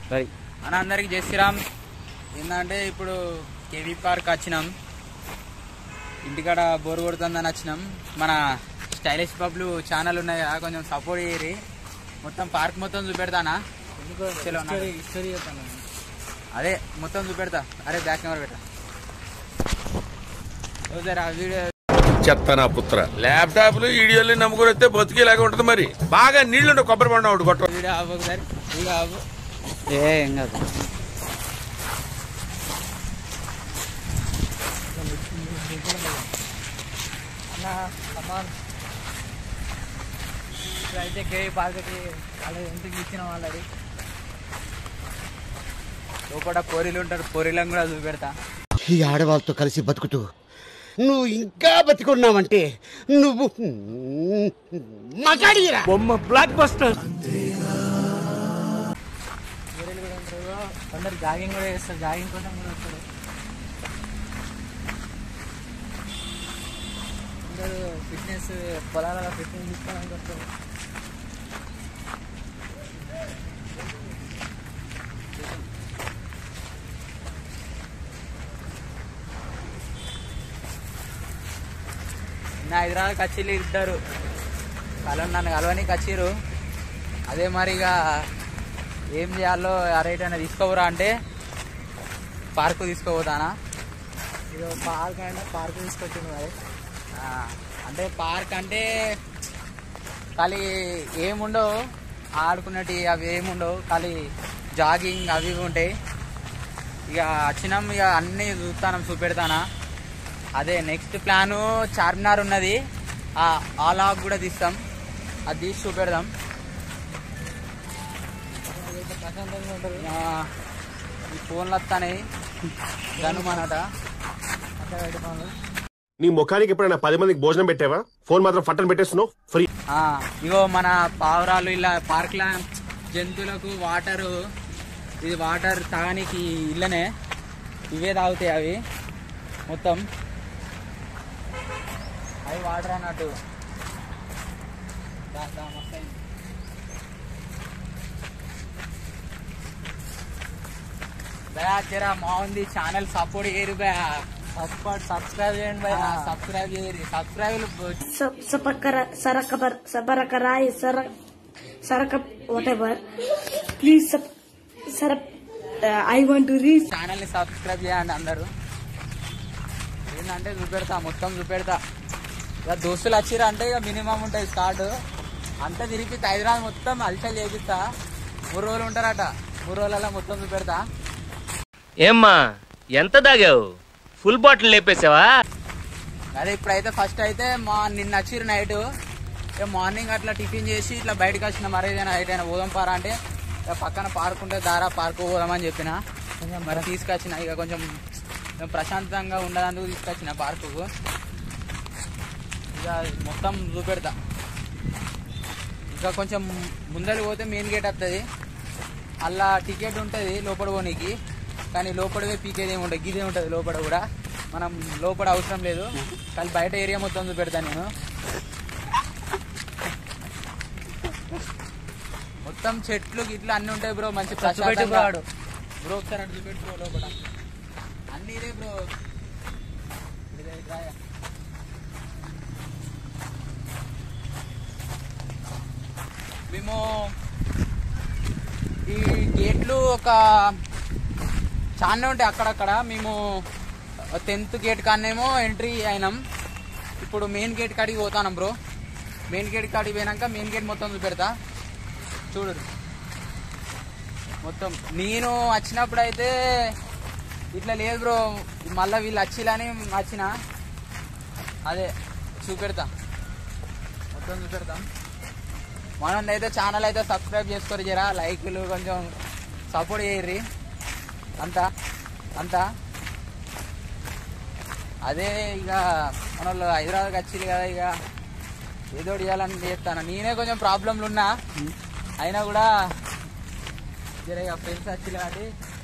సరే అని అందరికి జై శ్రీరామ్ ఏంటంటే ఇప్పుడు కేవీ పార్క్ వచ్చినాం ఇంటికాడ బోర్ కొడుతుందని వచ్చినాం మన స్టైలిష్ పబ్లు ఛానల్ ఉన్నాయి కదా కొంచెం సపోర్ట్ చేయరి మొత్తం పార్క్ మొత్తం చూపెడతానా చలో నా- హిస్టరీ చెప్తాను అదే మొత్తం చూపెడతా అరే బ్యాక్ కెమెరా పెట్టా ఒకసారి ఆ వీడియో చెత్త నా పుత్ర ల్యాప్టాప్లు వీడియోలు నమ్ముకుని వస్తే బతికేలాగా ఉంటది మరి బాగా నీళ్లు కొబ్బరి బండ ఒకటి కొట్ట వీడియో ఆపు ఒకసారి వీడియో ఆపు ఏ ఏం కాదు అయితే కేవీ పార్క్కి వాళ్ళ ఇంటికి ఇచ్చిన వాళ్ళది లోపల పొరిలు ఉంటారు పొరిలను కూడా చూపెడతా ఈ ఆడవాళ్ళతో కలిసి బతుకుతూ నువ్వు ఇంకా బతికున్నావంటే నువ్వు మగాడిరా వేరేలు కూడా ఉంటారు కొందరు జాగింగ్ కూడా చేస్తారు జాగింగ్ కోసం కూడా వస్తారు అందరూ ఫిట్నెస్ పొలాలలో ఫిట్నెస్ తీసుకోవడానికి వస్తారు నా హైదరాబాద్కి వచ్చిళ్ళు ఇద్దరు కలవని నన్ను కలవనికి వచ్చిర్రు అదే మరి ఇక ఏం చేయాలో అరేట్ అయినా తీసుకోవరా అంటే పార్కు తీసుకోపోతానా ఇది పార్క్ అంటే పార్క్ తీసుకొచ్చింది మరి ఆ, అంటే పార్క్ అంటే ఖాళీ ఏముండవు ఆడుకున్నట్టు అవి ఏముండవు ఖాళీ జాగింగ్ అవి ఇవి ఉంటాయి ఇక వచ్చినాం ఇక అన్నీ చూస్తాను చూపెడతానా అదే నెక్స్ట్ ప్లాను చార్మినార్ ఉన్నది ఆ ఆ లాగ్ కూడా తీస్తాం అది తీసి చూపెడదాం ప్రశాంతంగా ఉంటుంది ఇక ఈ ఫోన్లు వస్తాయి గనుమనట అక్కడ పెట్టుకోవాలి నీ ముఖానికి ఎప్పుడైనా పది మందికి భోజనం పెట్టావా ఫోన్ మాత్రం ఫట్టని పెట్టేస్తున్నావు ఫ్రీ ఆ, ఇగో మన పావురాలు ఇలా పార్క్ల జంతువులకు వాటరు ఇది వాటర్ తాగడానికి ఇళ్ళనే ఇవే తాగుతాయి అవి మొత్తం అవి వాటర్ అన్నట్టు దా, దా, మస్తు అయింది. బయా జరా బాగుంది ఛానల్ సపోర్ట్ చేయరు బయా సబ్స్క్రైబ్ సబ్స్క్రైబ్ చేయండి భయ సబ్స్క్రైబ్ చేయరు subscribe Sa- Sapakara, Sarakabar, Sabarakarai, Sarak, Sarakap, whatever. Please, sub, Sarap, uh, I want to reach. Channel ని సబ్స్క్రైబ్ చేయండి అందరూ ఏంటంటే చూపెడతా మొత్తం చూపెడతా ఇక దోస్తులు వచ్చిర్రు అంటే ఇక మినిమం ఉంటుంది స్టార్ట్ అంతా తిరిగి హైదరాబాద్ మొత్తం అల్చల్ చేపిస్తా మూడు రోజులు ఉంటారట మూడు రోజులలో మొత్తం చూపెడతా ఏమ్మా ఎంత దాగావు ఫుల్ బాటిల్ లేపేసావా అదే ఇప్పుడైతే ఫస్ట్ అయితే మా నిన్న వచ్చిర్రు నైట్ ఇక మార్నింగ్ అట్లా టిఫిన్ చేసి ఇట్లా బయటకు వచ్చిన మరి ఏదైనా ఎటైనా పోదాం పారా అంటే ఇక పక్కన పార్క్ ఉంటే దారా పార్క్ పోదామని చెప్పిన మరి తీసుకొచ్చిన ఇక కొంచెం ప్రశాంతంగా ఉండదందుకు తీసుకొచ్చిన పార్కుకు ఇక మొత్తం చూపెడతా ఇంకా కొంచెం ముందరికి పోతే మెయిన్ గేట్ వస్తుంది అలా టికెట్ ఉంటుంది లోపల పోనీకి కానీ లోపల పోయి పీకేది ఏమి ఉంటుంది గిదే ఉంటుంది లోపల కూడా మనం లోపల అవసరం లేదు కానీ బయట ఏరియా మొత్తం చూపెడతా నేను మొత్తం చెట్లు గిట్లు అన్ని ఉంటాయి బ్రో మంచి ప్రశాంతంగా వాడు. బ్రో ఒకసారి అటు చూపెట్టు బ్రో లోపల అన్ని ఇదే బ్రో ఇదే రాయ. మేము ఈ గేట్లు ఒక చాలా ఉంటాయి అక్కడక్కడ మేము టెన్త్ గేట్ కాడనేమో ఎంట్రీ అయినాం ఇప్పుడు మెయిన్ గేట్ కాడికి పోతాను బ్రో మెయిన్ గేట్ కాడికి పోయినాక మెయిన్ గేట్ మొత్తం చూపెడతా చూడు మొత్తం నేను వచ్చినప్పుడు అయితే ఇట్లా లేదు బ్రో మళ్ళీ వీళ్ళు వచ్చిలని వచ్చిన అదే చూపెడతా మొత్తం చూపెడతాం మనం అయితే ఛానల్ అయితే సబ్స్క్రైబ్ చేసుకోరు జరా లైక్లు కొంచెం సపోర్ట్ చేయర్రి అంతా అంతా అదే ఇక మన వాళ్ళు హైదరాబాద్కి వచ్చింది కదా ఇక ఏదో ఒకటి చేయాలని చేస్తాను నేనే కొంచెం ప్రాబ్లంలు ఉన్నా అయినా కూడా జర ఇక ఫ్రెండ్స్ వచ్చింది కాబట్టి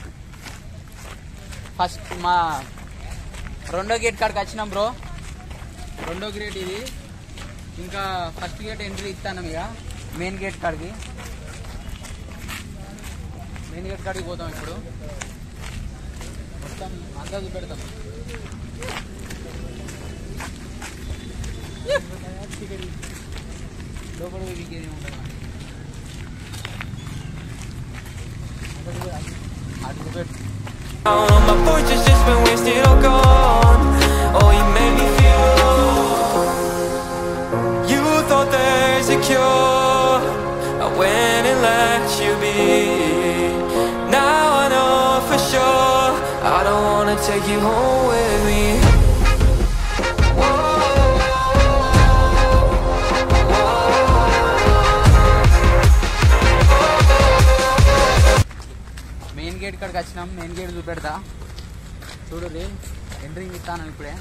ఫస్ట్ మా రెండో గేట్ కాడికి వచ్చినాం బ్రో రెండో గేట్ ఇది ఇంకా ఫస్ట్ గేట్ ఎంట్రీ ఇస్తాను ఇక మెయిన్ గేట్ కాడికి మెయిన్ గేట్ కాడికి పోతాం ఇప్పుడు మొత్తం అంతా చూపెడతాం లోపల పోయి వీకేది ఉంటుంది అది చూపెట్టు All my voice has just been wasted or gone. Oh, you made me feel. You thought there's a cure. I went and let you be. Now I know for sure. I don't wanna take you home with me. Main gate కాడికి వచ్చినాం main gate చూపెడతా చూడు రే entering ఇస్తాను ఇప్పుడే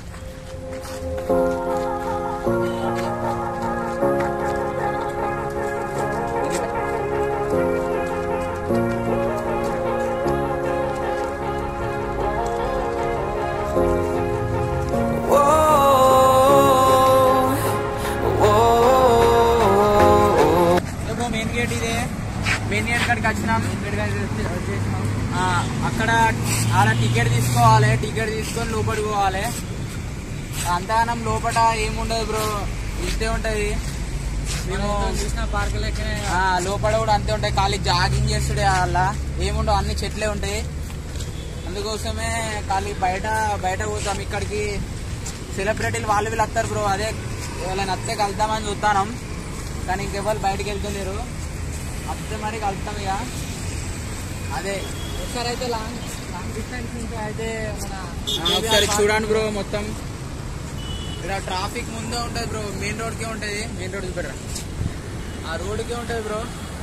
bro main gate ఇదే main gate కాడికి వచ్చినాం ఆ, అక్కడ ఆడ టికెట్ తీసుకోవాలి టికెట్ తీసుకొని లోపలికి పోవాలి అంతగానం లోపల ఏముండదు బ్రో ఇంతే ఉంటది మేము చూసిన పార్క్ లోపల కూడా అంతే ఉంటాయి ఖాళీ జాగింగ్ చేస్తుండే అలా ఏముండవు అన్ని చెట్లే ఉంటాయి అందుకోసమే ఖాళీ బయట బయట పోతాం ఇక్కడికి సెలబ్రిటీలు వాళ్ళు వీళ్ళు వస్తారు బ్రో అదే ఎవరైనా వస్తే కలుద్దామని చూస్తాం కానీ ఇంకెవరు బయటికి వెళ్తలేరు వస్తే మరి కలుస్తాం ఇక అదే ఒకసారి అయితే లాంగ్ లాంగ్ డిస్టెన్స్ నుంచి అయితే మన ఒకసారి చూడండి బ్రో మొత్తం ఇక్కడ ట్రాఫిక్ ముందే ఉంటుంది బ్రో మెయిన్ రోడ్కే ఉంటుంది మెయిన్ రోడ్ చూపెడరా ఆ రోడ్కే ఉంటుంది బ్రో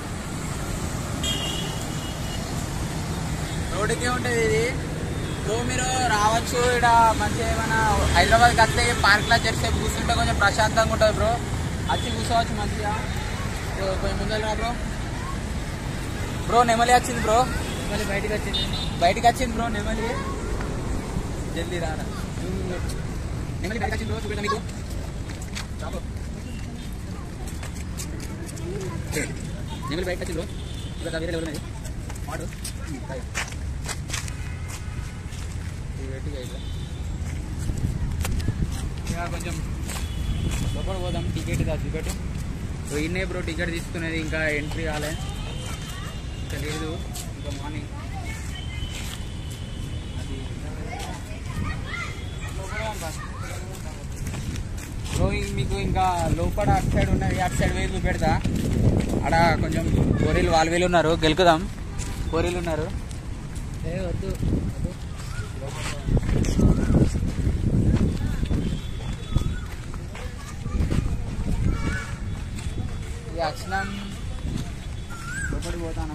రోడ్డుకే ఉంటుంది ఇది బ్రో మీరు రావచ్చు ఇక్కడ మంచిగా ఏమైనా హైదరాబాద్కి వస్తే పార్క్లో చేస్తే కూర్చుంటే కొంచెం ప్రశాంతంగా ఉంటుంది బ్రో వచ్చి కూర్చోవచ్చు మంచిగా బ్రో, కొంచెం ముందర రా బ్రో బ్రో నెమలి వచ్చింది బ్రో నెమలి బయటికి వచ్చింది బయటికి వచ్చింది బ్రో నెమలి జల్దీ రారా నెమలి బయటకు వచ్చింది బ్రో చూపెడతా మీకు రా బ్రో. నెమలి బయటకు వచ్చింది బ్రో ఇక్కడ వేరే లెవెల్ ఉన్నది వాడు బయట. ఇది పెట్టి ఇక ఇట్లా. ఇక కొంచెం లోపల పోదాం టికెట్ కాదు టికెట్ ఇన్నే బ్రో టికెట్ తీసుకునేది ఇంకా ఎంట్రీ కాలే ఇంకా లేదు ఇంకా మార్నింగ్ అది బ్రో ఇ- మీకు ఇంకా లోపల అటు సైడ్ ఉన్నది అటు సైడ్ వేలు పెడతా ఆడ కొంచెం కోరీలు వాళ్ళు వీళ్ళు ఉన్నారు గెలుకుదాం కోరీలు ఉన్నారు ఏ వద్దు ఇక వచ్చినాం లోపలికి పోతాను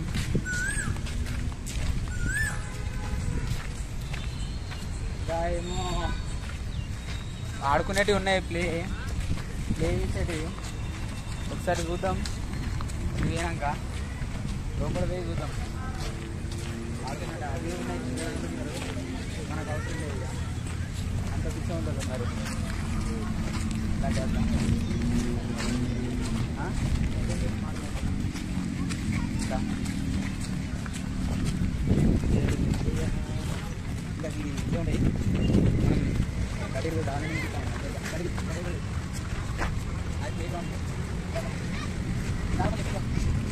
ఇంకా ఏమో ఆడుకునేటివి ఉన్నాయి ప్లే ప్లే చేసేటివి ఒకసారి చూద్దాం పోయినాక లోపల పోయి చూద్దాం ఆడుకునేటి అవి ఉన్నాయి చిన్నవి అంటున్నారు. మనకు అవసరం లేదు ఇక అంత పిచ్చ ఉండదు మరి ఇలా చేద్దాం ఆ? ఇంకా. ఇంకా ఇది చూడండి మనం కడిగి దాని నుంచి కడిగి కడిగి అది చేయడం దాని ఎక్కువ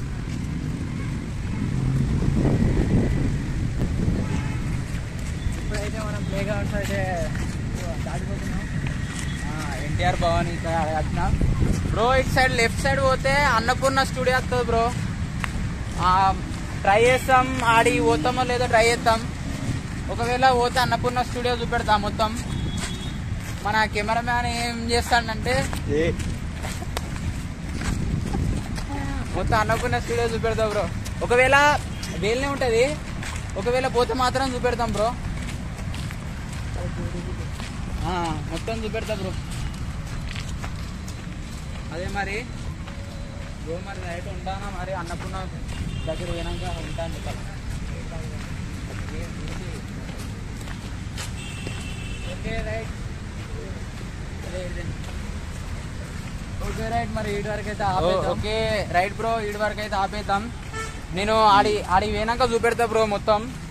ఇప్పుడైతే మనం ప్లే గ్రౌండ్స్ అయితే దాటిపోతున్నాం ఎన్టీఆర్ భవన్ ఇక్కడ వచ్చిన బ్రో ఇటు సైడ్ లెఫ్ట్ సైడ్ పోతే అన్నపూర్ణ స్టూడియో వస్తుంది బ్రో ట్రై చేస్తాం ఆడి పోతామో లేదో ట్రై చేస్తాం ఒకవేళ పోతే అన్నపూర్ణ స్టూడియో చూపెడతాం మొత్తం మన కెమెరామ్యాన్ ఏం చేస్తాడంటే మొత్తం అన్నపూర్ణ స్టూడియో చూపెడతాం బ్రో ఒకవేళ వేలనే ఉంటుంది ఒకవేళ పోతే మాత్రం చూపెడతాం బ్రో ఆ, మొత్తం చూపెడతా బ్రో అదే మరి బ్రో మరి నైట్ ఉంటానా మరి అన్నపూర్ణ దగ్గర పోయినాక ఉంటాను చెప్పాలి ఓకే రైట్ ఓకే రైట్ మరి ఈడి వరకు అయితే ఆపేద్దాం ఓకే రైట్ బ్రో ఈడి వరకు అయితే ఆపేద్దాం నేను ఆడి ఆడి పోయినాక చూపెడతా బ్రో మొత్తం